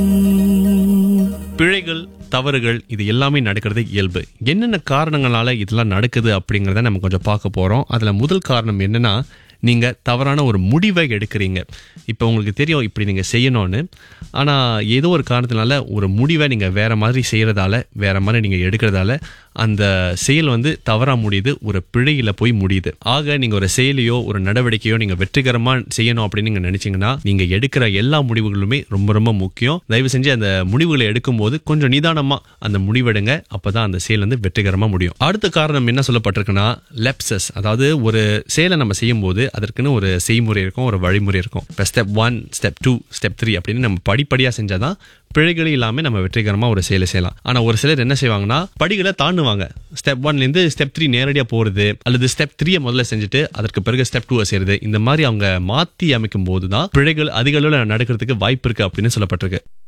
பிழைகள் தவறுகள் இது எல்லாமே நடக்கிறது இயல்பு என்னென்ன காரணங்களால இதெல்லாம் நடக்குது அப்படிங்கிறத நம்ம கொஞ்சம் பார்க்க போறோம் அதுல முதல் காரணம் என்னன்னா நீங்க தவறான ஒரு முடிவை எடுக்கிறீங்க இப்போ உங்களுக்கு தெரியும் இப்படி நீங்க செய்யணும்னு ஆனா ஏதோ ஒரு காரணத்தினால ஒரு முடிவை நீங்க வேற மாதிரி செய்யறதால வேற மாதிரி நீங்க எடுக்கிறதால அந்த செயல் வந்து தவறா முடியுது ஒரு பிழையில போய் முடியுது ஆக நீங்க ஒரு செயலையோ ஒரு நடவடிக்கையோ நீங்க வெற்றிகரமா செய்யணும் அப்படின்னு நீங்க நினைச்சீங்கன்னா நீங்க எடுக்கிற எல்லா முடிவுகளுமே ரொம்ப ரொம்ப முக்கியம் தயவு செஞ்சு அந்த முடிவுகளை எடுக்கும்போது கொஞ்சம் நிதானமா அந்த முடிவெடுங்க அப்பதான் அந்த செயல் வந்து வெற்றிகரமா முடியும் அடுத்த காரணம் என்ன சொல்லப்பட்டிருக்குன்னா லெப்சஸ் அதாவது ஒரு செயலை நம்ம செய்யும் போது அதற்குன்னு ஒரு செய்முறை இருக்கும் ஒரு வழிமுறை இருக்கும் இப்போ step one step two step three அப்படின்னு நம்ம படிப்படியாக செஞ்சாதான் பிழைகளே இல்லாமல் நம்ம வெற்றிகரமாக ஒரு செயலை செய்யலாம் ஆனால் ஒரு சிலர் என்ன செய்வாங்கன்னா படிகளை தாண்டுவாங்க ஸ்டெப் ஒன்லேருந்து ஸ்டெப் த்ரீ நேரடியாக போகிறது அல்லது ஸ்டெப் த்ரீயை முதல்ல செஞ்சுட்டு அதற்கு பிறகு ஸ்டெப் டூவை செய்யறது இந்த மாதிரி அவங்க மாற்றி அமைக்கும் போது தான் பிழைகள் அதிக அளவில் நடக்கிறதுக்கு வாய்ப்பு இருக்கு அப்படின்னு சொல்லப்பட்டிருக்கு